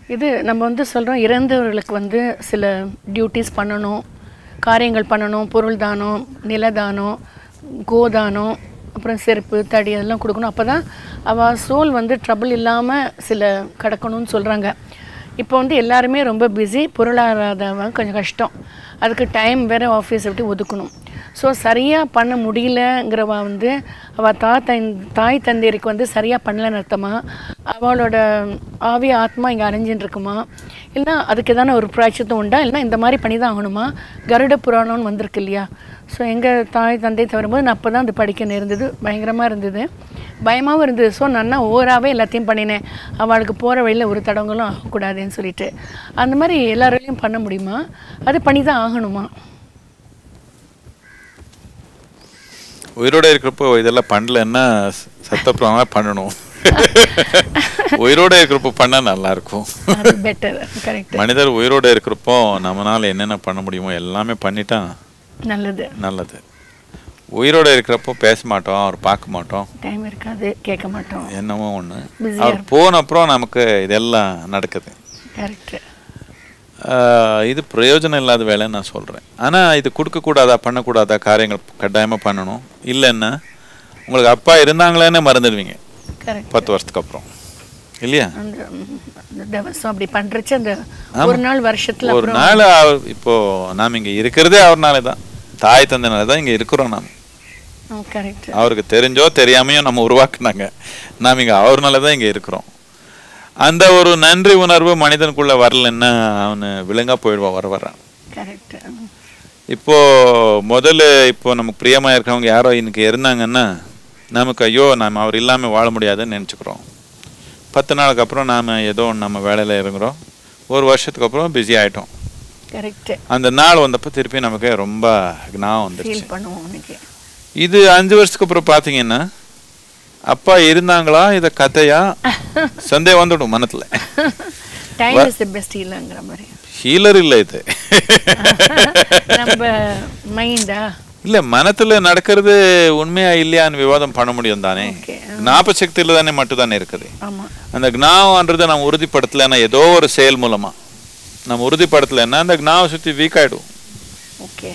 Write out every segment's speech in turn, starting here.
இது நம்ம வந்து சொல்கிறோம் இறந்தவர்களுக்கு வந்து சில டியூட்டிஸ் பண்ணணும் காரியங்கள் பண்ணணும் பொருள் தானம் நிலதானம் கோதானம் அப்புறம் செருப்பு தடி அதெல்லாம் கொடுக்கணும் அப்போ தான் அவள் சோல் வந்து ட்ரபிள் இல்லாமல் சில கிடக்கணும்னு சொல்கிறாங்க இப்போ வந்து எல்லாருமே ரொம்ப பிஸி பொருளாதாரம் கொஞ்சம் கஷ்டம் அதுக்கு டைம் வேறு ஆஃபீஸ் விட்டு ஒதுக்கணும் ஸோ சரியாக பண்ண முடியலங்கிறவ வந்து அவள் தா தன் தாய் தந்தையருக்கு வந்து சரியாக பண்ணலன்னு அர்த்தமா அவளோட ஆவி ஆத்மா இங்கே அரைஞ்சின்னு இருக்குமா இல்லைன்னா அதுக்கு எதான ஒரு பிராய்ச்சித்தம் உண்டா இல்லைன்னா இந்த மாதிரி பண்ணி தான் ஆகணுமா கருட புராணம்னு வந்திருக்கு இல்லையா ஸோ எங்கள் தாய் தந்தை தவறும்போது நான் அப்போ தான் அது படிக்க நேர்ந்தது பயங்கரமாக இருந்தது பயமாகவும் இருந்தது ஸோ நான் ஓவராகவே எல்லாத்தையும் பண்ணினேன் அவளுக்கு போகிற வழியில் ஒரு தடங்களும் ஆகக்கூடாதுன்னு சொல்லிட்டு அந்த மாதிரி எல்லாராலையும் பண்ண முடியுமா அது பண்ணி தான் ஆகணுமா உயிரோட இருக்கிறப்போ இதெல்லாம் பண்ணலன்னா சத்தப்புறமா பண்ணணும் உயிரோட இருக்கிறப்போ பண்ணா நல்லா இருக்கும் அது பெட்டர் கரெக்ட் மனிதர் உயிரோட இருக்கிறப்போ நம்மனால என்னென்ன பண்ண முடியுமோ எல்லாமே பண்ணிட்டா நல்லது நல்லது உயிரோட இருக்கிறப்போ பேச மாட்டோம் அவர் பார்க்க மாட்டோம் டைம் இருக்காது கேட்க மாட்டோம் என்னமோ ஒன்று Busy-ஆ அவர் போன அப்புறம் நமக்கு இதெல்லாம் நடக்குது கரெக்ட் ஆஹ் இது பிரயோஜனம் இல்லாத வேலைன்னு நான் சொல்கிறேன் ஆனால் இது கொடுக்கக்கூடாதா பண்ணக்கூடாதா காரியங்கள் கட்டாயமாக பண்ணணும் இல்லைன்னா உங்களுக்கு அப்பா இருந்தாங்களேன்னு மறந்துடுவீங்க கரெக்ட் பத்து வருஷத்துக்கு அப்புறம் இல்லையா அந்த ம், அந்த திவசம் அப்படி பண்ணுறச்சு அந்த ஒரு நாள் வருஷத்தில் ஒரு நாள் அவர் இப்போ நாம் இங்கே இருக்கிறதே அவர்னால தான் தாய் தந்தனால தான் இங்கே இருக்கிறோம் நாம் கரெக்ட் அவருக்கு தெரிஞ்சோ தெரியாமையோ நம்ம உருவாக்குனாங்க நாம் இங்கே அவர்னால தான் இங்கே இருக்கிறோம் அந்த ஒரு நன்றி உணர்வு மனிதனுக்குள்ள வரலன்னா அவனு விலங்கா போயிடுவான் வர வரான் கரெக்ட் இப்போ முதல்ல இப்போ நமக்கு பிரியமா இருக்கவங்க யாரோ இன்னைக்கு இருந்தாங்கன்னா நமக்கு ஐயோ நாம் அவர் இல்லாமல் வாழ முடியாதுன்னு நினச்சிக்கிறோம் பத்து நாளுக்கு அப்புறம் நாம் ஏதோ ஒண்ணு நம்ம வேலையில் இருக்கிறோம் ஒரு வருஷத்துக்கு அப்புறம் பிஸி ஆயிட்டோம் கரெக்ட் அந்த நாள் வந்தப்போ திருப்பி நமக்கு ரொம்ப ஞாபகம் வந்துருச்சு ஃபீல் பண்ணுவோம் இன்னைக்கு இது அஞ்சு வருஷத்துக்கு அப்புறம் பார்த்தீங்கன்னா அப்பா இருந்தாங்களா இதை கதையா சந்தேகம் வந்துடும் மனத்துல டைம் இஸ் தி பெஸ்ட் இல்லைங்கிற மாதிரி ஹீலர் இல்லை இது நம்ம மைண்டா இல்ல மனத்துல நடக்கிறது உண்மையா இல்லையான்னு விவாதம் பண்ண முடியும் தானே ஓகே ஞாபக சக்தியில தானே மட்டும் தானே இருக்குது ஆமா அந்த ஞாபகன்றதை நம்ம உறுதிப்படுத்தலைன்னா ஏதோ ஒரு செயல் மூலமா நம்ம உறுதிப்படுத்தலைன்னா அந்த ஞாபக சக்தி வீக் ஆயிடும் ஓகே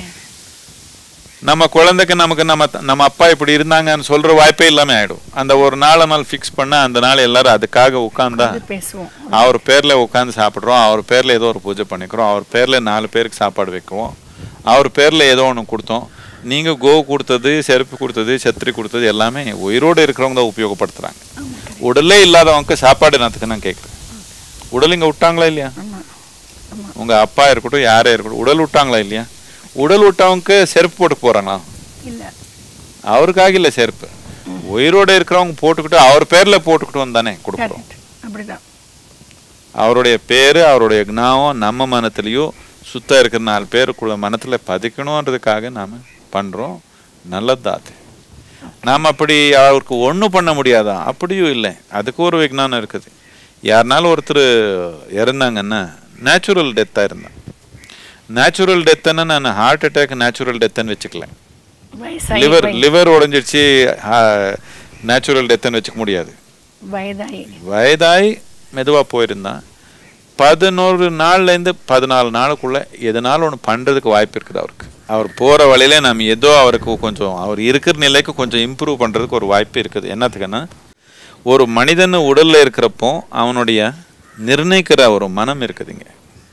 நம்ம குழந்தைக்கு நமக்கு நம்ம நம்ம அப்பா இப்படி இருந்தாங்கன்னு சொல்ற வாய்ப்பே இல்லாம ஆயிடும் அந்த ஒரு நாளை நாள் ஃபிக்ஸ் பண்ண அந்த நாள் எல்லாரும் அதுக்காக உட்கார்ந்தா அது பேசுவோம் அவர் பேர்ல உட்காந்து சாப்பிட்றோம் அவர் பேர்ல ஏதோ ஒரு பூஜை பண்ணிக்கிறோம் அவர் பேர்ல நாலு பேருக்கு சாப்பாடு வைக்குவோம் அவர் பேர்ல ஏதோ ஒன்று கொடுத்தோம் நீங்க கோ கொடுத்தது செருப்பு கொடுத்தது சத்திரி கொடுத்தது எல்லாமே உயிரோடு இருக்கிறவங்க தான் உபயோகப்படுத்துறாங்க உடலே இல்லாதவங்க சாப்பாடு என்னத்துக்கு நான் கேட்குறேன் உடல் இங்க விட்டாங்களா இல்லையா ஆமா ஆமா உங்க அப்பா இருக்கட்டும் யாரே இருக்கட்டும் உடல் விட்டாங்களா இல்லையா உடல் விட்டவங்க செருப்பு போட்டு போறாங்களா இல்ல அவருக்காக இல்லை செருப்பு உயிரோட இருக்கிறவங்க போட்டுக்கிட்டு அவர் பேர்ல போட்டுக்கிட்டு தானே கொடுக்குறோம் கரெக்ட் அப்படிதான் அவருடைய பேர் அவருடைய ஞாபகம் நம்ம மனத்துலேயோ சுத்தம் இருக்கிற நாலு பேருக்குள்ள மனத்துல பதிக்கணுன்றதுக்காக நாம பண்றோம் நல்லதுதான் அது நாம் அப்படி அவருக்கு ஒண்ணும் பண்ண முடியாதா அப்படியும் இல்லை அதுக்கு ஒரு விஞ்ஞானம் இருக்குது யாருனாலும் ஒருத்தர் இறந்தாங்கன்னா நேச்சுரல் டெத்தாக இருந்தான் நேச்சுரல் டெத்துன்னு நான் ஹார்ட் அட்டாக் நேச்சுரல் டெத்துன்னு வச்சுக்கல வயசாகி லிவர் லிவர் உடஞ்சிடுச்சு நேச்சுரல் டெத்துன்னு வச்சுக்க முடியாது வயதாகி வயதாய் மெதுவாக போயிருந்தான் பதினோரு நாள்லேருந்து பதினாலு நாளுக்குள்ள எதனாலும் ஒன்று பண்ணுறதுக்கு வாய்ப்பு இருக்குது அவருக்கு அவர் போகிற வழியில நம்ம ஏதோ அவருக்கு கொஞ்சம் அவர் இருக்கிற நிலைக்கு கொஞ்சம் இம்ப்ரூவ் பண்ணுறதுக்கு ஒரு வாய்ப்பு இருக்குது என்னத்துக்குன்னா ஒரு மனிதன் உடலில் இருக்கிறப்போ அவனுடைய நிர்ணயிக்கிற ஒரு மனம் இருக்குதுங்க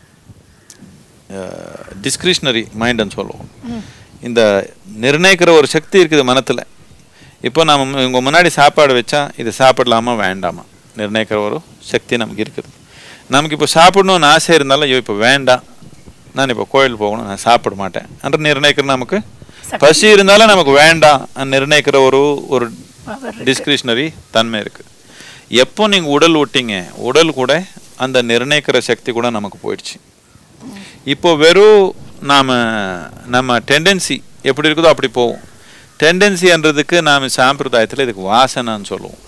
டிஸ்கிரிஷ்னரி மைண்டுன்னு சொல்லுவோம் இந்த நிர்ணயிக்கிற ஒரு சக்தி இருக்குது மனத்தில் இப்போ நம்ம உங்கள் முன்னாடி சாப்பாடு வச்சா இது சாப்பிடலாமா வேண்டாமா நிர்ணயிக்கிற ஒரு சக்தி நமக்கு இருக்குது நமக்கு இப்போ சாப்பிடணும்னு ஆசை இருந்தாலும் ஐயோ இப்போ வேண்டாம் நான் இப்போ கோயில் போகணும் நான் சாப்பிட மாட்டேன் என்று நிர்ணயிக்கிற நமக்கு பசி இருந்தாலும் நமக்கு வேண்டாம் நிர்ணயிக்கிற ஒரு ஒரு Power டிஸ்கிரிஷ்னரி தன்மை இருக்கு எப்போ நீங்கள் உடல் விட்டீங்க உடல் கூட அந்த நிர்ணயிக்கிற சக்தி கூட நமக்கு போயிடுச்சு இப்போ வெறும் நாம நம்ம டெண்டன்சி எப்படி இருக்குதோ அப்படி போவோம் டெண்டன்சின்றதுக்கு நாம் சாம்பிரதாயத்தில் இதுக்கு வாசனைன்னு சொல்லுவோம்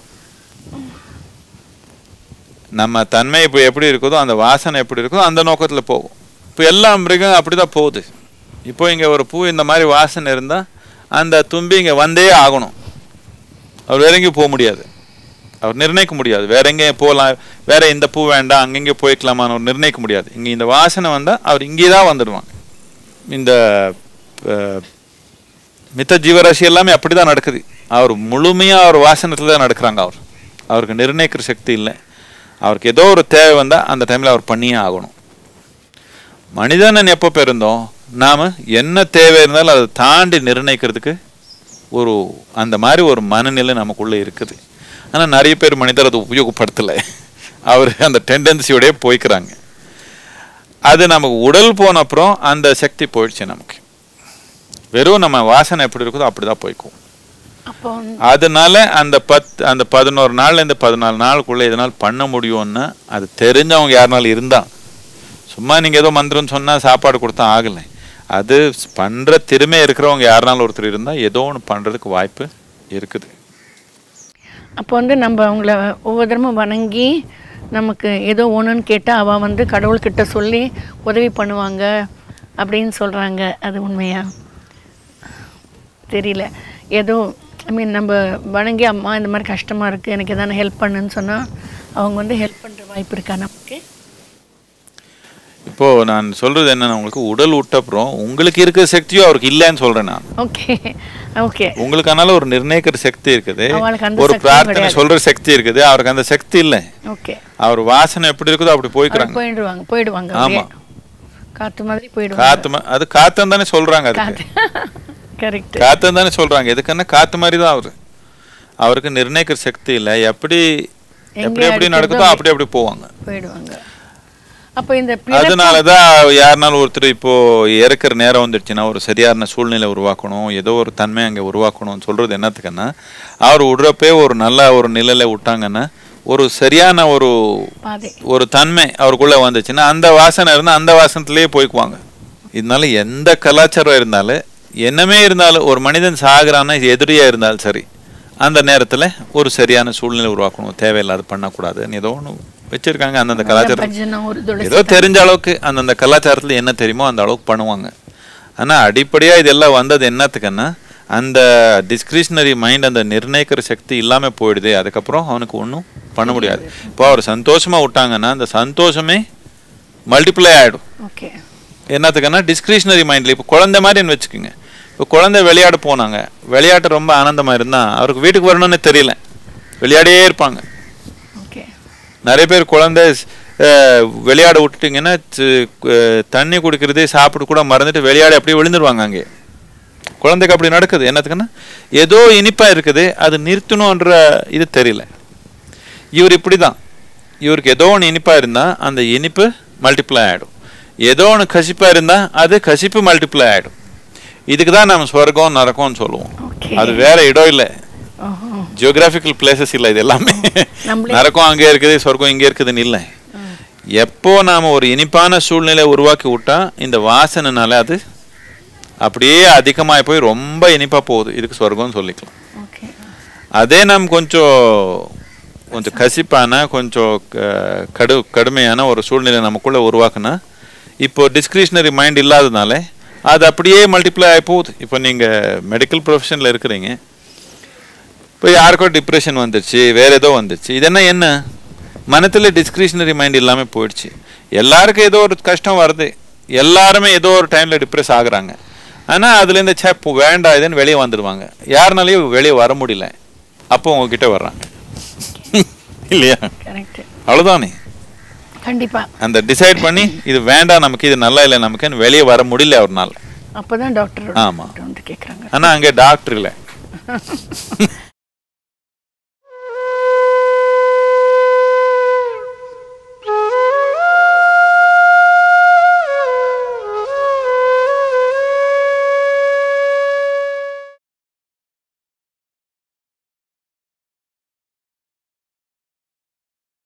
நம்ம தன்மை இப்போ எப்படி இருக்குதோ அந்த வாசனை எப்படி இருக்குதோ அந்த நோக்கத்தில் போகும் இப்போ எல்லா மிருகம் அப்படி தான் போகுது இப்போ இங்கே ஒரு பூ இந்த மாதிரி வாசனை இருந்தால் அந்த தும்பி இங்கே வந்தே ஆகணும் அவர் இறங்கி போக முடியாது அவர் நிர்ணயிக்க முடியாது வேற எங்கேயும் போகலாம் வேற இந்த பூ வேண்டாம் அங்கங்கே போய்க்கலாமான்னு அவர் நிர்ணயிக்க முடியாது இங்கே இந்த வாசனை வந்தால் அவர் இங்கே தான் வந்துடுவாங்க இந்த அஹ், மித்த ஜீவராசி எல்லாமே அப்படி தான் நடக்குது அவர் முழுமையாக அவர் வாசனத்தில் தான் நடக்கிறாங்க அவர் அவருக்கு நிர்ணயிக்கிற சக்தி இல்லை அவருக்கு ஏதோ ஒரு தேவை வந்தால் அந்த டைமில் அவர் பண்ணியே ஆகணும் மனிதனன் எப்போ பிறந்தோம் நாம் என்ன தேவை இருந்தாலும் அதை தாண்டி நிர்ணயிக்கிறதுக்கு ஒரு அந்த மாதிரி ஒரு மனநிலை நமக்குள்ளே இருக்குது ஆனால் நிறைய பேர் மனிதர் அதை உபயோகப்படுத்தலை அவர் அந்த டெண்டன்சியோடய போய்க்கிறாங்க அது நமக்கு உடல் போன அப்புறம் அந்த சக்தி போயிடுச்சு நமக்கு வெறும் நம்ம வாசனை எப்படி இருக்குதோ அப்படி தான் போய்க்கும் அப்போ வந்து- அதனால அந்த பத் அந்த பதினோரு நாள்லேருந்து பதினாலு நாளுக்குள்ளே இதனால் பண்ண முடியும்னா அது தெரிஞ்சவங்க யாருனாலும் இருந்தா சும்மா நீங்கள் ஏதோ மந்திரம் சொன்னால் சாப்பாடு கொடுத்தா ஆகலை அது பண்ணுற திறமை இருக்கிறவங்க யாருனாலும் ஒருத்தர் இருந்தால் ஏதோ ஒன்று பண்ணுறதுக்கு வாய்ப்பு இருக்குது அப்போ வந்து நம்ம அவங்கள ஒவ்வொரு தரமும் வணங்கி நமக்கு ஏதோ ஒன்றுன்னு கேட்டால் அவள் வந்து கடவுள்கிட்ட சொல்லி உதவி பண்ணுவாங்க அப்படின்னு சொல்கிறாங்க அது உண்மையா தெரியல ஏதோ ஐ மீன் நம்ம வணங்கி அம்மா இந்த மாதிரி கஷ்டமாக இருக்குது எனக்கு எதனா ஹெல்ப் பண்ணுன்னு சொன்னால் அவங்க வந்து ஹெல்ப் பண்ணுற வாய்ப்பு இருக்கா நமக்கு இப்போ நான் சொல்றது என்னன்னா உங்களுக்கு உடல் விட்டப்புறம் உங்களுக்கு இருக்கிற சக்தியும் அவருக்கு இல்லைன்னு சொல்றேன் நான் ஓகே ஓகே உங்களுக்கு அதனால ஒரு நிர்ணயிக்கிற சக்தி இருக்குது அவளுக்கு அந்த ஒரு சக்தியும் பிரார்த்தனை கிடையாது. சொல்ற சக்தி இருக்குது அவருக்கு அந்த சக்தி இல்லை ஓகே அவர் வாசனை எப்படி இருக்குதோ அப்படி போய்க்கிறாங்க போயிடுவாங்க போயிடுவாங்க ஆமா. அப்படியே. காத்து மாதிரி போயிடுவாங்க காத்து மா- அது காத்துன்னு தானே சொல்றாங்க அதுக்கு காத்து கரெக்ட் காத்துன்னு தானே சொல்றாங்க எதுக்குன்னா காத்து மாதிரி தான் அவரு அவருக்கு நிர்ணயிக்கிற சக்தி இல்லை எப்படி எங்க எப்படி எப்படி அடிக்கிறதோ நடக்குதோ அப்படி அப்படி போவாங்க போயிடுவாங்க அப்போ இந்த பிறப்பு- அதனால தான் யாருனாலும் ஒருத்தர் இப்போ இறக்குற நேரம் வந்துடுச்சுன்னா ஒரு சரியான சூழ்நிலை உருவாக்கணும் ஏதோ ஒரு தன்மை அங்கே உருவாக்கணும்னு சொல்றது என்னத்துக்குன்னா அவர் விடுறப்பே ஒரு நல்ல ஒரு நிலையில விட்டாங்கன்னா ஒரு சரியான ஒரு பாதை ஒரு தன்மை அவருக்குள்ள வந்துச்சுன்னா அந்த வாசனை இருந்தால் அந்த வாசனத்திலேயே போய்க்குவாங்க இதனால எந்த கலாச்சாரம் இருந்தாலும் என்னமே இருந்தாலும் ஒரு மனிதன் சாகுறான்னா எதிரியா இருந்தாலும் சரி அந்த நேரத்துல ஒரு சரியான சூழ்நிலை உருவாக்கணும் தேவையில்லாத பண்ணக்கூடாதுன்னு ஏதோ ஒன்று வச்சிருக்காங்க அந்தந்த கலாச்சாரம் பஜனம் ஒரு துளசி ஏதோ தெரிஞ்ச அளவுக்கு அந்தந்த கலாச்சாரத்துல என்ன தெரியுமோ அந்த அளவுக்கு பண்ணுவாங்க ஆனா அடிப்படையா இதெல்லாம் வந்தது என்னத்துக்குன்னா அந்த டிஸ்கிரிஷனரி மைண்ட் அந்த நிர்ணயிக்கிற சக்தி இல்லாம போயிடுது அதுக்கப்புறம் அவனுக்கு ஒன்றும் பண்ண முடியாது இப்போ அவர் சந்தோஷமா விட்டாங்கன்னா அந்த சந்தோஷமே மல்டிப்ளை ஆயிடும் ஓகே என்னத்துக்குன்னா டிஸ்கிரிஷனரி மைண்டில் இப்போ குழந்தை மாதிரின்னு வச்சுக்கோங்க இப்போ குழந்தை விளையாட போனாங்க விளையாட்டு ரொம்ப ஆனந்தமா இருந்தா அவருக்கு வீட்டுக்கு வரணும்னு தெரியல விளையாடியே இருப்பாங்க ஓகே நிறைய பேர் குழந்தை அஹ், விளையாட விட்டுட்டிங்கன்னா சி- அஹ், தண்ணி குடிக்கிறதே சாப்பிட்டு கூட மறந்துட்டு விளையாடி அப்படியே விழுந்துருவாங்க அங்கே குழந்தைக்கு அப்படி நடக்குது என்னத்துக்குன்னா ஏதோ இனிப்பா இருக்குது அது நிறுத்தணுன்ற இது தெரியல இவர் இப்படி தான் இவருக்கு ஏதோ ஒன்று இனிப்பா இருந்தா அந்த இனிப்பு மல்டிப்ளை ஆயிடும் ஏதோ ஒன்று கசிப்பா இருந்தா அது கசிப்பு மல்டிப்ளை ஆயிடும் இதுக்கு தான் நம்ம ஸ்வர்க்கம் நரக்கம்னு சொல்லுவோம் ஓகே அது வேற இடம் இல்லை ஓஹோ ஜியோகிராஃபிக்கல் பிளேசஸ் இல்லை இது எல்லாமே நம்மளே- நரக்கம் அங்கே இருக்குது சொர்க்கம் இங்கே இருக்குதுன்னு இல்லை எப்போ நாம ஒரு இனிப்பான சூழ்நிலை உருவாக்கி விட்டா இந்த வாசனைனால அது அப்படியே அதிகமாகி போய் ரொம்ப இனிப்பா போகுது இதுக்கு சொர்க்கம்னு சொல்லிக்கலாம் ஓகே அதே நம்ம கொஞ்சம் கொஞ்சம் கசிப்பான கொஞ்சம் க- கடு கடுமையான ஒரு சூழ்நிலை நமக்குள்ள உருவாக்குனா இப்போ டிஸ்கிரிஷனரி மைண்ட் இல்லாததுனால அது அப்படியே மல்டிப்ளை ஆகி போகுது இப்போ நீங்கள் மெடிக்கல் ப்ரொஃபஷனில் இருக்கிறீங்க இப்போ யாருக்கோ டிப்ரெஷன் வந்துருச்சு வேற ஏதோ வந்துருச்சு இதென்ன என்ன மனத்தில் டிஸ்கிரிஷனரி மைண்ட் இல்லாமல் போயிடுச்சு எல்லாருக்கும் ஏதோ ஒரு கஷ்டம் வருது எல்லாருமே ஏதோ ஒரு டைமில் டிப்ரெஸ் ஆகுறாங்க ஆனால் அதுலேருந்து சே இப்போ வேண்டாம் இதுன்னு வெளியே வந்துடுவாங்க யாருனாலையும் வெளியே வர முடியல அப்போ உங்ககிட்ட வர்றாங்க இல்லையா கரெக்ட் அவ்வளோதானே கண்டிப்பா அந்த டிசைட் பண்ணி இது வேண்டாம் நமக்கு இது நல்லா இல்லை நமக்குன்னு வெளியே வர முடியல அவர்னால அப்பதான் டாக்டர் ஆமா. வந்து கேக்குறாங்க ஆனால் அங்கே டாக்டர் இல்லை